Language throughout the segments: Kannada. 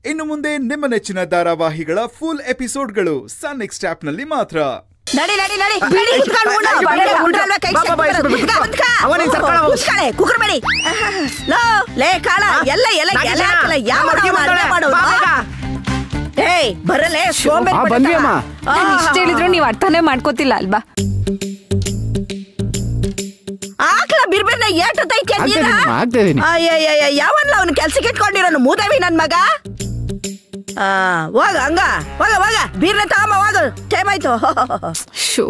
ಇನ್ನು ಮುಂದೆ ನಿಮ್ಮ ನೆಚ್ಚಿನ ಧಾರಾವಾಹಿಗಳ ಫುಲ್ ಎಪಿಸೋಡ್ಗಳು ಸನ್ ನೆಕ್ಸ್ಟ್ ಆಪ್ನಲ್ಲಿ ಮಾತ್ರ ನಡಿ ನಡಿ ನಡಿ ಬಿಡಿ ಕುತ್ಕೊಂಡು ಉಣ್ಣು. ಬರಲ್ಲ, ಉಂಡ್ರಲ್ವ ಕೈ ಬಾ, ಬಾ, ಬಾ, ಸಿಕ್ಬಿಡೋದು. ಬಿಟ್ಕೊ. ಕುತ್ಕ, ಕುತ್ಕ. ಅವ ನೀನ್ ಸರ್ಕಳ ಹೋಗು. ಕುತ್ಕಳೆ, ಕುಕ್ಕರ್ಬೇಡಿ. ಲೋ, ಲೇ ಕಾಳ ಎಲ್ಲ ಎಲ್ಲ ಎಲ್ಲ ಹಾಕಲ್ಲ ಯಾವ ಅಡ್ಗೆ ಮಾಡೋದು ಏಯ್ ಬರಲೇ ಸೋಂಬೇರಿ ಆ, ಪಡ್ಕ. ಬಂದ್ವಿ ಅಮ್ಮ. ಆ, ನಾನು ಇಷ್ಟ ಹೇಳಿದ್ರು ನೀವು ಅರ್ಥನೇ ಮಾಡ್ಕೋತಿಲ್ಲ ಅಲ್ವಾ ಆಕ್ಳ ಬಿರ್ಬಿರ್ನ ಏಟತೈತೆ ಆಗ್ತಾ ಇದೀನಿ, ಆಗ್ತಾ ಇದೀನಿ. ಅಯ್ಯಯ್ಯ ಯಾವನ್ಲ ಅವ್ನ ಕೆಲ್ಸಕ್ಕೆ ಇಟ್ಕೊಂಡಿರೋನು ಮೂದವಿ ನನ್ ಮಗ ಆ ಹೋಗ ಹಂಗ ಹೋಗ ಹೋಗ ಬೀರ್ನ ತಗೊಂಬ ಹೋಗ ಟೈಮ್ ಆಯ್ತು ಶೋ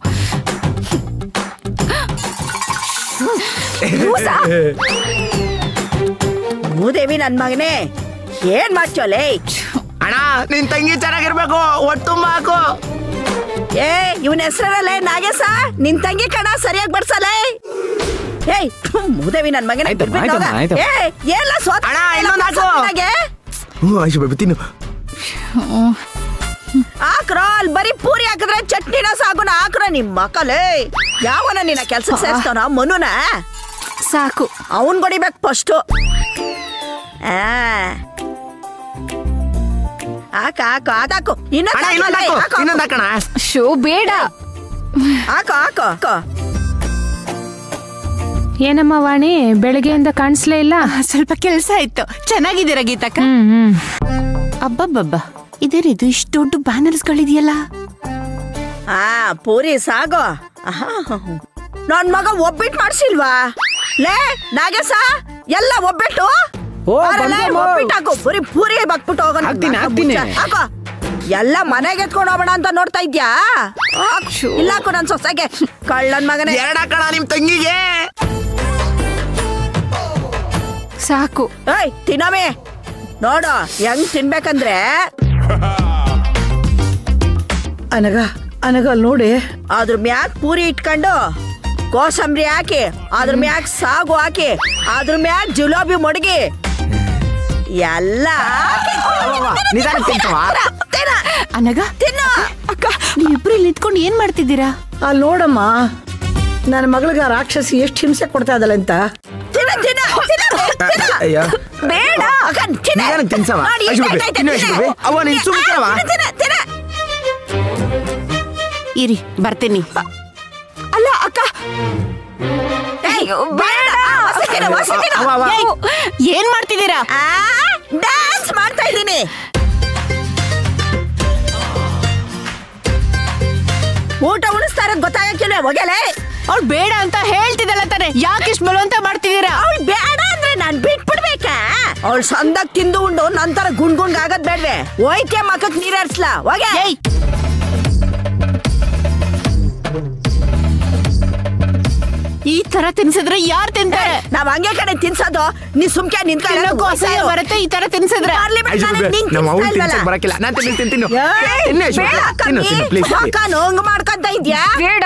ಮೂದೇವಿ ನನ್ ಮಗನೇ ಏನ್ ಮಾಡ್ಚೋಲೆ ಅಣ್ಣ ನಿನ್ ತಂಗಿ ಚೆನ್ನಾಗಿರ್ಬೇಕು ಒಟ್ಟು ಹಾಕು ಏ ಇವನ ಹೆಸರಲ್ಲೇ ನಾಗೇಶ ನಿನ್ ತಂಗಿ ಕಣ ಸರಿಯಾಗಿ ಬಡ್ಸಲೇ ಏಯ್ ಥು, ಮೂದೇವಿ ನನ್ ಮಗನೇ ಆಯ್ತಮ್ಮ, ಬಿಡ್ಬಿಟ್ಟು ಹೋಗ. ಆಯ್ತಮ್ಮ, ಆಯ್ತಮ್ಮ. ಏ ಎಲ್ಲ ಸೋತ ಅಣ್ಣ, ಇನ್ನೊಂದ್ ಹಾಕು. ಹ್ಞೂ ಆಯ್ತು ಬೇಬಿ ತಿನ್ನು ಹಾಕ್ರೋ ಅಲ್ಲಿ ಬರೀ ಪೂರಿ ಹಾಕಿದ್ರೆ ಚಟ್ನಿನ ಸಾಗುನ ಹಾಕ್ರೋ ನಿಮ್ ಮಕ್ಕಳೇ ಯಾವನ ನಿನ್ನ ಕೆಲ್ಸಕ್ಕೆ ಸೇರ್ಸ್ತಾನ ಮನುನ ಸಾಕು ಅವನ್ ಹೊಡಿಬೇಕು ಫಸ್ಟು ಹಾಕ ಹಾಕು ಅದಾಕು ಅಣ್ಣ ಇನ್ನೊಂದು ಹಾಕು ಇನ್ನೊಂದು ಹಾಕಣ ಶೋ ಬೇಡ ಹಾಕು ಹಾಕು ಹಾಕು ಏನಮ್ಮ ವಾಣಿ ಬೆಳಗ್ಗೆಯಿಂದ ಕಾಣಿಸ್ಲೇ ಇಲ್ಲ ಸ್ವಲ್ಪ ಕೆಲಸ ಇತ್ತು ಚೆನ್ನಾಗಿದ್ದೀರಾ ಗೀತಕ್ಕ ಹ್ಮ್ ಹ್ಮ್ ಅಬ್ಬಬ್ಬಬ್ಬ ಇದೇನಿದು ಇಷ್ಟು ದೊಡ್ಡ ಬ್ಯಾನರ್ಸ್ ಗಳಿದೆಯಲ್ಲ ಹಾ ಪೂರಿ ಸಾಗು ಆಹಾ. ನನ್ ಮಗ ಒಬ್ಬಿಟ್ಟು ಮಾಡ್ಸಿಲ್ವಾ ಲೇ ನಾಗೇಶ ಎಲ್ಲ ಒಬ್ಬಿಟ್ಟು ಓ, ಬಾರಲೇ, ಬಂದಮ್ಮ. ಒಬ್ಬಿಟ್ಟು ಹಾಕು ಬರೀ ಪೂರಿ ಬಕ್ಬಿಟ್ಟು ಹೋಗೋಣ ಹಾಕ್ತೀನಿ, ಹಾಕ್ತೀನಿ. ಹಾಕೋ ಎಲ್ಲ ಮನೆಗೆ ಎತ್ಕೊಂಡು ಹೋಗೋಣ ಅಂತ ನೋಡ್ತಾ ಇದ್ಯಾ ಹಾಕು. ಇಲ್ಲ ಹಾಕು ನನ್ ಸೊಸೆಗೆ ಕಳ್ಳನ್ ಮಗನೇ ಎರಡ್ ಹಾಕಣ ನಿಮ್ ತಂಗಿಗೆ ಸಾಕು ಏಯ್ ತಿನ್ನಮೆ ನೋಡು ಹೆಂಗ್ ತಿನ್ಬೇಕಂದ್ರೆ ಅನಗ ಅನಗ ಅಲ್ಲಿ ನೋಡಿ ಅದ್ರ ಮ್ಯಾಕ್ ಪೂರಿ ಇಟ್ಕೊಂಡು ಕೋಸಂಬರಿ ಹಾಕಿ ಅದ್ರ ಮ್ಯಾಕ್ ಸಾಗು ಹಾಕಿ ಅದ್ರ ಮ್ಯಾಕ್ ಜಿಲೇಬಿ ಮಡಗಿ ಎಲ್ಲ ಹಾಕಿ ನಿಧಾನ ತಿಂತವ ತಿನ್ನ, ಅನಗ ತಿನ್ನು ಅಕ್ಕ ನೀವಿಬ್ರು ಇಲ್ಲಿ ನಿಂತ್ಕೊಂಡು ಏನ್ ಮಾಡ್ತಿದ್ದೀರಾ ಅಲ್ಲಿ ನೋಡಮ್ಮ ನನ್ನ ಮಗಳಿಗೆ ಆ ರಾಕ್ಷಸಿ ಎಷ್ಟು ಹಿಂಸೆ ಕೊಡ್ತಾ ಇದ್ದಾಳೆ ಅಂತ ತಿನ್ನ, ತಿನ್ನ, ತಿನ್ನ, ತಿನ್ನ. ಅಯ್ಯೋ ಬೇಡ ಅಕ್ಕ, ತಿನ್ನ. ನಿಧಾನ ತಿನ್ಸವ. ನೋಡಿ, ಐಶು ಎಷ್ಟ್ ಬೇಬಿ, ಆಯ್ತು, ತಿನ್ನು, ಐಶು ತಿನ್ನು. ಬೇಬಿ. ಅವ್ವ, ನೀನ್ ಸುಮ್ನೆ ಆ, ಇರವ್ವ. ತಿನ್ನ, ತಿನ್ನ, ತಿನ್ನ. ಇರಿ ಬರ್ತೀನಿ ಅಲ್ಲ ಅಕ್ಕ ಏಯ್, ಬೇಡ ಹೊಸ ತಿನ್ನು, ಹೊಸ ತಿನ್ನು. ಅವ, ಅವ. ಏಯ್, ಏನ್ ಮಾಡ್ತಿದ್ದೀರಾ ಆ, ಡ್ಯಾನ್ಸ್ ಮಾಡ್ತಾ ಇದ್ದೀನಿ ಊಟ ಉಣಿಸ್ತಾ ಇರೋದು ಗೊತ್ತಾಗಕ್ಕಿಲ್ಲ ಒಗೆಲೆ ಅವ್ಳು ಬೇಡ ಅಂತ ಹೇಳ್ತಿದ್ದಲ್ಲ ತಾನೆ ಯಾಕೆ ಇಷ್ಟು ಬಲವಂತ ಮಾಡ್ತಿದ್ದೀರಾ ಅವಳು ಬೇಡ ಅಂದ್ರೆ ನಾನ್ ಬಿಟ್ಬಿಡ್ಬೇಕಾ ಅವಳು ಸಂದಾಗ ತಿಂದು ಉಂಡು ನಂತರ ಗುಂಡ್ ಗುಂಡ್ ಆಗದ್ ಬೇಡ್ವೆ ಹೋಯ್ಕೆ ಮಕ್ಕಕ್ ನೀರ್ ಹರ್ಸ್ಲಾ ಹೋಗೆ ಏಯ್ ಈ ತರ ತಿನ್ಸಿದ್ರೆ ಯಾರು ತಿಂತಾರೆ ನಾವ್ ಹಂಗೆ ಕಡೆ ತಿನ್ಸೋದು ನೀ ಸುಮ್ಕೆ ತಿನ್ನಕ್ಕೂ ಅಸಹ್ಯ ಬರುತ್ತೆ ಈ ತರ ತಿನ್ಸಿದ್ರೆ ಐಶು ಬೇಬಿ ನಮ್ಮ ಅವ್ನು ತಿನ್ಸಕ್ ಬರಕಿಲ್ಲ ನಾನ್ ತಿನ್ನಿ ತಿಂತೀನಿ ತಿನ್ನು ಐಶು ಬೇಬಿ. ತಿನ್ನು ತಿನ್ನು ಪ್ಲೀಸ್ ಹಂಗ ಮಾಡ್ಕೊಂತ ಇದ್ಯಾ ಬೇಡ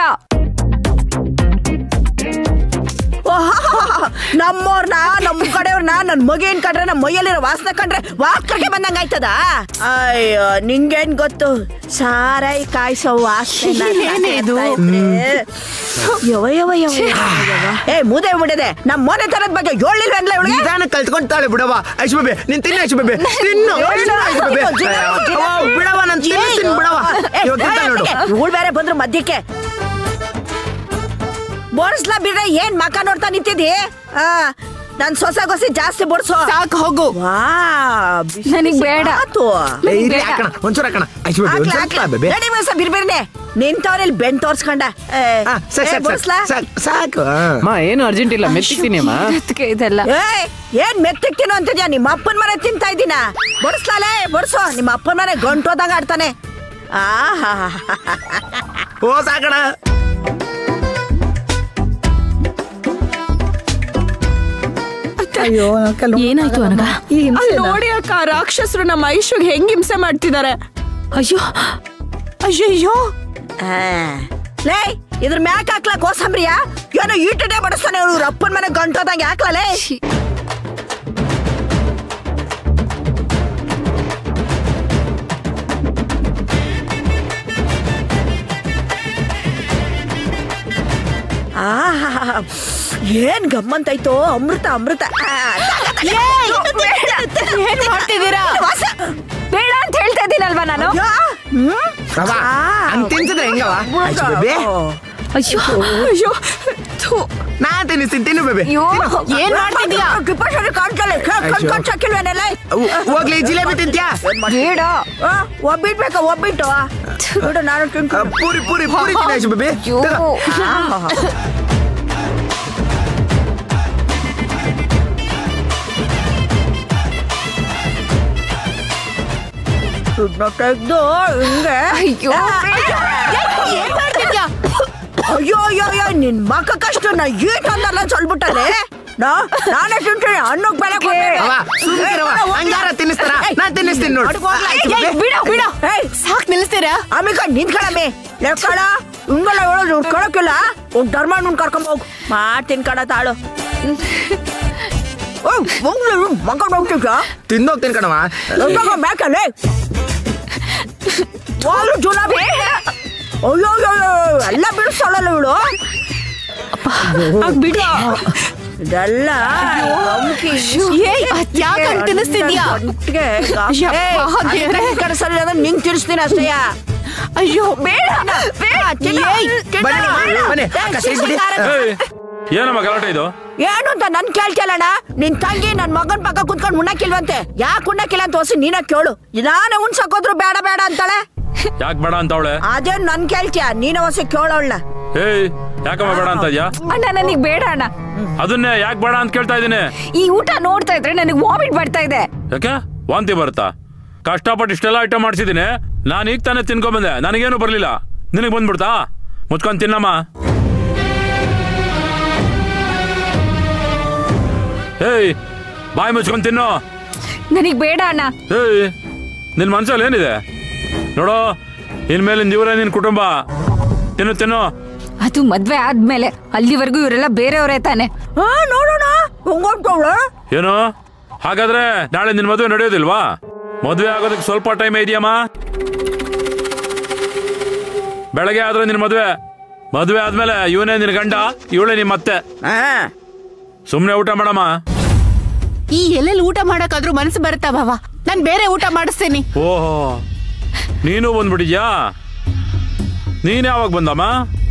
ನಮ್ಮವ್ರನ್ನ ನಮ್ ಕಡೆಯವ್ರನ್ನ ನನ್ ಮಗೇನ್ ಕಂಡ್ರೆ ನಮ್ ಮೈಯಲ್ಲಿರೋ ವಾಸನೆ ಕಂಡ್ರೆ ವಾಕಕ್ಕೆ ಬಂದಂಗ ಆಯ್ತದ ಅಯ್ಯೋ ನಿಂಗೇನ್ ಗೊತ್ತು ಸಾರಾಯಿ ಕಾಯಿಸೋ ವಾಸನೆ ಏನೇ ಇದು? ಯವ ಯವ ಯವ ಏ ಮುದೆ ಮುಡದೆ ನಮ್ ಮನೆ ತರದ್ ಬಗ್ಗೆ ಹೇಳಿಲ್ವೇನ್ಲ ಇವಳಿಗೆ ನಿಧಾನ ಕಲ್ತ್ಕೊಂತಾಳೆ ಬಿಡವ ಐಶು ಬೇಬಿ ನೀನ್ ತಿನ್ನು ಐಶು ಬೇಬಿ ತಿನ್ನು ತಿನ್ನು, ಐಶು ಬೇಬಿ ಅವ್ವ, ಬಿಡವ ನಾನು ತಿನ್ನಿಸ್ತೀನಿ ಬಿಡವ ಇವಾಗ ತಿಂತಾಳೆ ನೋಡು ಇವಳು ಬೇರೆ ಬಂದ್ರು ಮಧ್ಯಕ್ಕೆ ಬೋಡ್ಸ್ಲಾ ಬಿಡ್ರೆ ಏನ್ ಮಕ ನೋಡ್ತಾ ನಿಂತಿದ್ದಿ ಆ ನನ್ ಸೊಸೆ ಗೊಸಿ ಜಾಸ್ತಿ ಬಡ್ಸೋ ಸಾಕು ಹೋಗು ವಾ ಬಿಸಿ ನನಗ್ ಬಿಸಿ ಬೇಡ. ಮಾತು. ಏ, ಇರ್ಲಿ ಹಾಕಣ ಒಂಚೂರು ಹಾಕಣ ಐಶು ಬೇಬಿ ಒಂದ್ ಹಾಕ್ಲಾ, ಸ್ವಲ್ಪ ಹಾಕ್ಲಾ. ಬೇಬಿ ನಡಿ ಮಸ ಬಿರ್ಬಿರ್ನೆ ನಿಂತವ್ರಲ್ಲಿ ಬೆನ್ ತೋರ್ಸ್ಕೊಂಡ ಏ, ಆ, ಸಾಕ್ ಏ, ಸಾಕ್ ಬಡ್ಸ್ಲಾ? ಸಾಕ್ ಸಾಕು ಆ. ಅಮ್ಮ ಏನು ಅರ್ಜೆಂಟ್ ಇಲ್ಲ ಮೆತ್ತಿದ್ದೀನಿ ಅಮ್ಮ ಅದಕ್ಕೆ ಇದೆಲ್ಲ ಏಯ್ ಏನ್ ಮೆತ್ತಗ್ ತಿನ್ನು ಅಂತಿದ್ಯಾ ನಿಮ್ಮ ಅಪ್ಪನ ಮನೆ ತಿಂತಾ ಇದ್ದೀನ ಬಡಿಸ್ಲಾಲೆ ಬಡ್ಸೋ ನಿಮ್ಮ ಅಪ್ಪನ ಮನೆ ಗಂಟೋದಾಗ ಆಡ್ತಾನೆ ಆಹಾ ಓ ಸಾಕಣ ಅಯ್ಯೋ ಕಲ್ಲು ಏನಾಯ್ತು ಅನಗ ಈ ಹಿಂಸೆನ? ನೋಡಿ ಅಕ್ಕ ರಾಕ್ಷಸರು ನಮ್ಮ ಐಶುಗ್ ಹೆಂಗ್ ಹಿಂಸೆ ಮಾಡ್ತಿದ್ದಾರೆ ಅಯ್ಯೋ ಅಯ್ಯಯ್ಯೋ ಆ. ಲೇ ಇದ್ರ ಮ್ಯಾಕ್ ಹಾಕ್ಲಾ ಕೋಸಂಬ್ರಿಯ ಏನೋ ಈಟಡೆ ಬಡಿಸ್ತಾನೆ ಇವ್ರು ಅಪ್ಪನ ಮನೆ ಗಂಟೋದಂಗೆ ಹಾಕ್ಲಲೇ ಆಹಾ ಏನ್ ಗಮ್ಮಂತಾಯ್ತು ಅಮೃತ ಅಮೃತ ಆ, ಏನ್ ಮಾಡ್ತಿದ್ದೀರಾ ರವಾ ಹಂಗ್ ತಿನ್ಸಿದ್ರೆ ಹೆಂಗವ ಐಶು ಬೇಬಿ ಅಯ್ಯೋ ಅಯ್ಯೋ ಥು. ನಾ ತಿನ್ನಿಸ್ತೀನಿ ತಿನ್ನು ಬೇಬಿ ಅಯ್ಯೋ ಏನ್ ಮಾಡ್ತಿದ್ಯಾ ಕಿಪ್ಪಸರಿ ಕಾಣ್ತಲೆ ಕಣ್ ಕಣ್ ಸಾಕಿಲ್ವೇನೆಲ್ಲ ಹೋಗ್ಲಿ ಜಿಲೇಬಿ ತಿಂತ್ಯಾ ಬೇಡ ಒಬ್ಬಿಟ್ಬೇಕಾ ಒಬ್ಬಿಟ್ಟು ಬಿಡು ನಾನು ಆ, ತಿಂತೀನಿ ಪೂರಿ ಪೂರಿ ಪೂರಿ ತಿನ್ನ ಐಶು ಬೇಬಿ ಅಯ್ಯೋ ಇದನ್ನ ತೆಗ್ದು ಹಿಂಗೆ ಅಯ್ಯೋ ಏನ್ ಮಾಡ್ತಿದ್ಯಾ ಅಯ್ಯೋ ಅಯ್ಯೋ ಅಯ್ಯೋ ನಿನ್ ಮಕ್ಕಕ್ಕಷ್ಟು ನಾ ಈಟ್ ಅಂದಲ್ಲ ಸೊಲ್ಬಿಟ್ಟಲೆ ನಾ ನಾನೇ ತಿಂತೀನಿ ಅನ್ನಕ್ ಬೆಲೆ ಕೊಡ್ತೀನಿ. ಅವ ಸುಮ್ಕಿರವ ಏ, ಹೋಗ್ಲ. ಹಂಗಾರ ತಿನ್ನಿಸ್ತಾರ ನಾ ತಿನ್ನಿಸ್ತೀನಿ ನೋಡು ಅಡ್ಗ್ ಹೋಗ್ಲ. ಆಯ್ತು ಬೇಬಿ. ಬಿಡ ಬಿಡ ಏಯ್, ಸಾಕ್ ನಿಲ್ಸ್ತೀರಾ ಅಮಿಕ ನಿಂತ್ಕೊಳಮಿ ಲೆಕ್ಕಳ ಹಿಂಗೆಲ್ಲ ಹೇಳೋದು ಕಳಕಿಲ್ಲ ಹೋಗ್ ಧರ್ಮ ನುನ್ ಕರ್ಕೊಂಡ್ ಹೋಗು ಮಾಡ್ತೀನಿ ಕಣ ತಾಳು ಮಕ್ಕಳು ಹೋಗ್ತಿದ್ದ ತಿಂದೋಗ್ತೀನಿ ಕಣವ ಮೇಕಲೆ ಹೋಗ್ಲು ಜುಲಾಬಿ ಅಯ್ಯೋ ಅಯ್ಯೋ ಅಯ್ಯೋ, ಎಲ್ಲ ಬಿಡಿಸ್ತಾಳಲ್ಲ ಇವಳು ಅಗ್ ಬಿಡು ಇದೆಲ್ಲ ಅಮ್ಕಿ. ಏಯ್ ಅದ್ಯಾಕ್ ಹಂಗ್ ತಿನ್ನಿಸ್ತಿದ್ಯಾ ಗಂಟ್ಗೆ ಗಾಸ್- ಯಪ್ಪ, ಏಯ್, ಅಲ್ಲಿ ದೇವ್ರೇ. ಕಣ್ ಕಡೆ ಸರಿ ಅಂದ್ರೆ ನಿಂಗ್ ತಿರ್ಸ್ತೀನಿ ಅಷ್ಟೇಯ ಅಯ್ಯೋ ಬೇಡ ಬೇಡ ಏಯ್, ಬನ್ನಿ ಬನ್ನಿ ಅಕ್ಕ ಸೈಡ್ ಬಿಡಿ ಏಯ್ ಏನಮ್ಮ ಗಲಾಟೆ ಇದು ಏನು ಅಂತ ನನ್ ಕೇಳ್ತಿಯಲ್ಲಣ್ಣ ನಿನ್ ತಂಗಿ ನನ್ ಮಗನ್ ಪಕ್ಕ ಕುತ್ಕೊಂಡ್ ಉಣ್ಣಕ್ಕಿಲ್ವಂತೆ ಯಾಕೆ ಉಣ್ಣಕ್ಕಿಲ್ಲ ಅಂತ ಹೊಸಿ ನೀನ ಕೇಳು ನಾನೇ ಉಣ್ಸಕ್ಕೋದ್ರು ಬೇಡ ಬೇಡ ಅಂತಾಳೆ ಯಾಕೆ ಬೇಡ ಅಂತವಳೆ ಅದೇ ನನ್ ಕೇಳ್ತೀಯ ನೀನ ಹೊಸಿ ಕೇಳೋಳ್ನ ಏಯ್ ಯಾಕಮ್ಮ ಬೇಡ ಅಂತ ಇದ್ಯಾ ಅಣ್ಣ ನನಗ್ ಬೇಡ ಅಣ್ಣ ಅದನ್ನೇ ಯಾಕೆ ಬೇಡ ಅಂತ ಕೇಳ್ತಾ ಇದೀನಿ ಈ ಊಟ ನೋಡ್ತಾ ಇದ್ರೆ ನನಗೆ ವಾಮಿಟ್ ಬರ್ತಾ ಇದೆ ಯಾಕೆ ವಾಂತಿ ಬರುತ್ತಾ ಕಷ್ಟಪಟ್ಟು ಇಷ್ಟೆಲ್ಲ ಐಟಮ್ ಮಾಡ್ಸಿದ್ದೀನಿ ನಾನು ಈಗ ತಾನೇ ತಿನ್ಕೊಂಬಂದೆ ನನಗೇನು ಬರಲಿಲ್ಲ ನಿನಗೆ ಬಂದ್ಬಿಡ್ತಾ ಮುಚ್ಕೊಂಡ್ ತಿನ್ನಮ್ಮ ಏಯ್ ಬಾಯಿ ಮುಚ್ಕೊಂಡ್ ತಿನ್ನು ನನಗ್ ಬೇಡ ಅಣ್ಣ ಏಯ್ ನಿನ್ ಮನ್ಸಲ್ಲಿ ಏನಿದೆ ನೋಡೋ ಇನ್ಮೇಲಿಂದ ಇವರೇ ನಿನ್ ಕುಟುಂಬ ತಿನ್ನು ತಿನ್ನು ಅದು ಮದ್ವೆ ಆದ್ಮೇಲೆ ಅಲ್ಲಿವರೆಗೂ ಇವರೆಲ್ಲ ಬೇರೆಯವರೇ ತಾನೆ ಹಾ ನೋಡೋಣ ಹೊಂಗೊಂಟವಳು ಏನು ಹಾಗಾದ್ರೆ ನಾಳೆ ನಿನ್ ಮದುವೆ ನಡೆಯೋದಿಲ್ವಾ ಮದುವೆ ಆಗೋದಕ್ಕೆ ಸ್ವಲ್ಪ ಟೈಮ್ ಇದೆಯಮ್ಮ ಬೆಳಗ್ಗೆ ಆದ್ರೆ ನಿನ್ ಮದುವೆ ಮದುವೆ ಆದ್ಮೇಲೆ ಇವನೇ ನಿನ್ ಗಂಡ ಇವಳೇ ನಿಮ್ ಮತ್ತೆ ಹಾ ಸುಮ್ನೆ ಊಟ ಮಾಡಮ್ಮ ಈ ಎಲ್ಲೆಲ್ಲಿ ಊಟ ಮಾಡಕ್ಕಾದ್ರೂ ಮನಸ್ಸು ಬರುತ್ತಾ ಭಾವ ನಾನ್ ಬೇರೆ ಊಟ ಮಾಡಿಸ್ತೀನಿ ಓಹೋ ನೀನು ಬಂದ್ಬಿಟ್ಟಿದ್ಯಾ ನೀನ್ ಯಾವಾಗ ಬಂದಮ್ಮ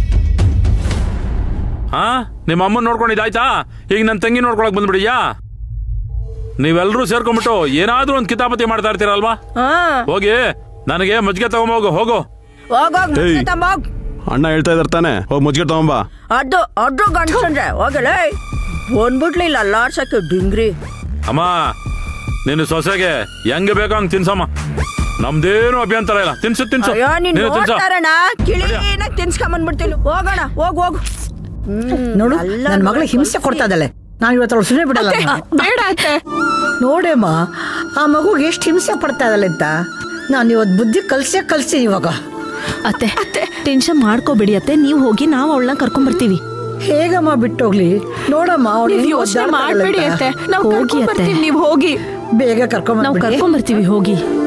ಹಾ ನಿಮ್ಮ ಅಮ್ಮನ್ ನೋಡ್ಕೊಂಡಿದ್ದಾಯ್ತಾ ಈಗ ನನ್ನ ತಂಗಿ ನೋಡ್ಕೊಳಕ್ ಬಂದ್ಬಿಟ್ಟಿದ್ಯಾ ನೀವೆಲ್ಲರೂ ಸೇರ್ಕೊಂಡ್ಬಿಟ್ಟು ಏನಾದ್ರೂ ಒಂದು ಕಿತಾಪತಿ ಮಾಡ್ತಾ ಇರ್ತೀರಲ್ವಾ ಹಾ ಹೋಗಿ ನನಗೆ ಮಜ್ಜಿಗೆ ತಗೊಂಬೋಗು ಹೋಗು ಹೋಗೋಗ್ ಏಯ್. ತಮ್ಮ ಹೋಗ್. ಅಣ್ಣ ಹೇಳ್ತಾ ಇದಾರೆ ತಾನೆ ಹೋಗಿ ಮುಚ್ಚಿಗೆ ತಗೊಂಬಾ ಅದು ಅದು ಗಂಡ್ಸಂದ್ರೆ ಹೋಗಲೇ ಬಂದ್ಬಿಟ್ಲಿಲ್ಲ ಅಲ್ಲಾಡ್ಸಕ್ಕೆ ಡಿಂಗ್ರಿ ಅಮ್ಮ ನಿನ್ನ ಸೊಸೆಗೆ ಹೆಂಗ್ ಬೇಕೋ ಹಂಗ್ ತಿನ್ಸಮ್ಮ ನಮ್ದೇನು ಅಭ್ಯಂತರ ಇಲ್ಲ ತಿನ್ಸು ತಿನ್ಸು ಅಯ್ಯೋ ನೀನ್ ನೀನು ತಿನ್ಸು ನೋಡ್ತಾರಣ ಕಿಳಿನ ತಿನ್ಸ್ಕೊಂಬಂದ್ಬಿಡ್ತೀನಿ ಹೋಗೋಣ ಹೋಗ್ ಹೋಗು ನೋಡು ಅಲ್ಲ ನನ್ನ ಮಗಳಿಗೆ ಹಿಂಸೆ ಕೊಡ್ತಾ ಇದ್ದಾಳೆ ನಾನು ಇವತ್ತು ಅವಳು ಸುಮ್ಮನೆ ಬಿಡಲ್ಲ ನಾನು. ಬೇಡ ಅತ್ತೆ ನೋಡೇಮ್ಮ ಆ ಮಗುಗೆ ಎಷ್ಟು ಹಿಂಸೆ ಪಡ್ತಾ ಇದ್ದಾಳೆ ಅಂತ ನಾನು ಇವತ್ತು ಬುದ್ಧಿ ಕಲ್ಸೇ ಕಲ್ಸ್ತೀನಿ ಇವಾಗ ಅತ್ತೆ ಟೆನ್ಷನ್ ಮಾಡ್ಕೋಬೇಡಿ ಅತ್ತೆ ನೀವು ಹೋಗಿ ನಾವು ಅವಳನ್ನ ಕರ್ಕೊಂಡ್ ಬರ್ತೀವಿ ಹೇಗಮ್ಮ ಬಿಟ್ಟೋಗ್ಲಿ ನೋಡಮ್ಮ ಅವ್ಳು ನೀವ್ ಹೆಂಗ್ ಯೋಚನೆ ಒದ್ದಾಡ್ತಾ ಇದ್ದಾಳೆ ಮಾಡ್ಬೇಡಿ ಅಂತ. ಅತ್ತೆ ನಾವು ಹೋಗಿ ಕರ್ಕೊಂಡ್ ಅತ್ತೆ. ಬರ್ತೀವಿ ನೀವು ಹೋಗಿ ಬೇಗ ಕರ್ಕೊಂಡ್ ನಾವು ಬಂದ್ಬಿಡಿ. ಕರ್ಕೊಂಡ್ ಬರ್ತೀವಿ ಹೋಗಿ